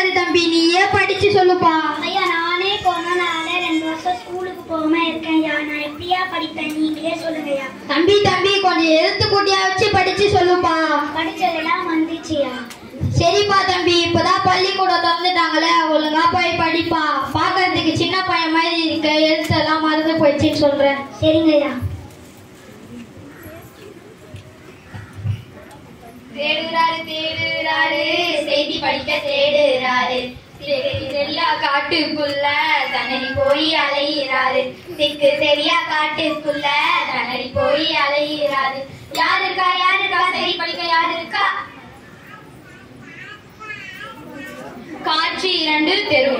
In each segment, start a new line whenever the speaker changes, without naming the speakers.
தெரியாது தம்பி நீயே படிச்சு சொல்லுப்பா
ஐயா நானே கொரோனால ரெண்டு வருஷம் ஸ்கூலுக்கு போகாம இருக்கேன்யா நான் எப்படியா படிப்பேன் நீங்களே சொல்லுங்கய்யா
தம்பி தம்பி கொஞ்சம் எழுத்து கூட்டியா வச்சு படிச்சு சொல்லுப்பா
படிச்சதெல்லாம் வந்துச்சுயா
சரிப்பா தம்பி இப்பதான் பள்ளிக்கூடம் திறந்துட்டாங்களே ஒழுங்கா போய் படிப்பா பார்க்கறதுக்கு சின்ன பையன் மாதிரி இருக்க எழுத்தெல்லாம் மறந்து போயிடுச்சுன்னு சொல்றேன்
சரிங்கய்யா
தேடுறாரு தேடுறாரு செய்தி படிக்க தேடுறாரு தெரியா காட்டுக்குள்ள தனடி போய் அலையிறாரு திக்கு தெரியா காட்டுக்குள்ள தனடி போய் அலையிறாரு யாரு இருக்கா யாரு இருக்கா செய்தி படிக்க யாரு இருக்கா காட்சி இரண்டு தெரு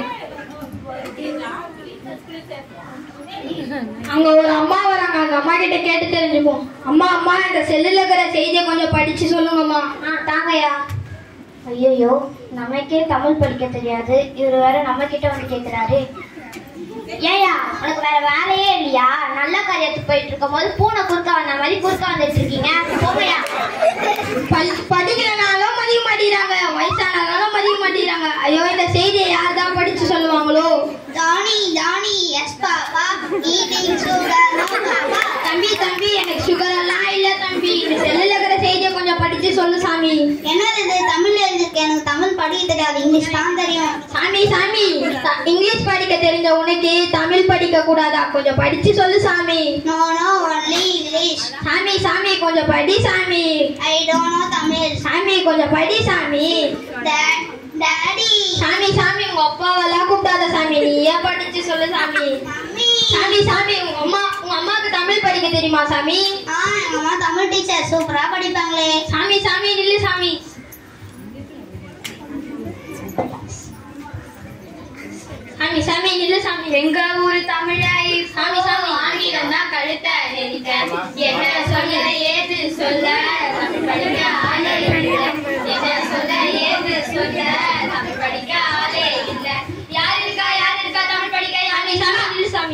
அங்க ஒரு அம்மா வராங்க அந்த அம்மா கிட்ட கேட்டு தெரிஞ்சுப்போம் அம்மா அம்மா இந்த செல்லுல இருக்கிற செய்தியை கொஞ்சம் படிச்சு சொல்லுங்கம்மா
ஆ தாங்கய்யா ஐயோ நமக்கே தமிழ் படிக்க தெரியாது இவர் வேற நம்ம கிட்ட வந்து கேக்குறாரு ஏயா உனக்கு வேற வேலையே இல்லையா நல்ல காரியத்துக்கு போயிட்டு இருக்கும் போது பூனை குறுக்க வந்த மாதிரி குறுக்க வந்துட்டு இருக்கீங்க போமையா
பல்- படிக்கிறனாலும் மதிக்க மாட்டேங்கிறாங்க வயசானாலும் மதிக்க மாட்டேங்கிறாங்க ஐயோ இந்த செய்தியை யார் தான் படிச்சு சொல்லுவாங்களோ
Johnny Johnny yes papa eating sugar no papa
தம்பி தம்பி எனக்கு சுகர் எல்லாம் இல்ல தம்பி இந்த செல்லுல இருக்கிற செய்தியை கொஞ்சம் படிச்சு சொல்லு சாமி
என்னது இது தமிழ்ல எழுதிருக்கு எனக்கு தமிழ் படிக்க தெரியாது இங்கிலீஷ் தான் தெரியும்
சாமி சாமி த- இங்கிலீஷ் படிக்க தெரிஞ்ச உனக்கு தமிழ் படிக்க கூடாதா கொஞ்சம் படிச்சு சொல்லு சாமி
நோ நோ ஒன்லி இங்கிலீஷ்
சாமி சாமி கொஞ்சம் படி சாமி
ஐ டோன்ட் நோ தமிழ்
சாமி கொஞ்சம் படி சாமி
டாடி
சாமி சாமி உங்க அப்பாவெல்லாம் கூப்பிடாத சாமி நீயே படிச்சு சொல்லு சாமி
மம்மி
சாமி சாமி உங்க அம்மா உங்க அம்மாவுக்கு தமிழ் படிக்க தெரியுமா சாமி
ஆ எங்க அம்மா தமிழ் டீச்சர் சூப்பரா படிப்பாங்களே
சாமி சாமி நில்லு சாமி சாமி சாமி நில்லு சாமி எங்க ஊரு தமிழாய் சாமி சாமி ஆங்கிலம் தான் கழுத்த நெரிக்க என்ன சொல்ல ஏது சொல்ல தமிழ் படிக்க ஆளே இல்ல என்ன சொல்ல ஏது சொல்ல தமிழ் படிக்க ஆளே இல்ல யார் இருக்கா யார் இருக்கா தமிழ் படிக்க சாமி சாமி நில்லு சாமி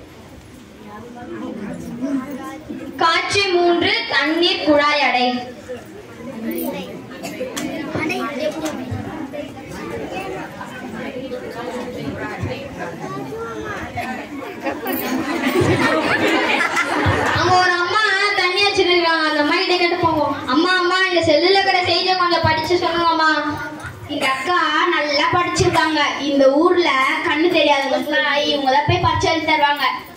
காட்சி மூன்று தண்ணீர் குழாய் அடை அங்க ஒரு அம்மா தண்ணி வச்சிருக்காங்க அந்த அம்மா கிட்ட கேட்டு போவோம் அம்மா அம்மா இந்த செல்லுல இருக்கிற செய்தியை கொஞ்சம் படிச்சு சொல்லுங்கம்மா
எங்க அக்கா நல்லா படிச்சிருக்காங்க இந்த ஊர்ல கண்ணு தெரியாதவங்களுக்குலாம் இவங்க தான் போய் பரிச்சை எழுதி தருவாங்க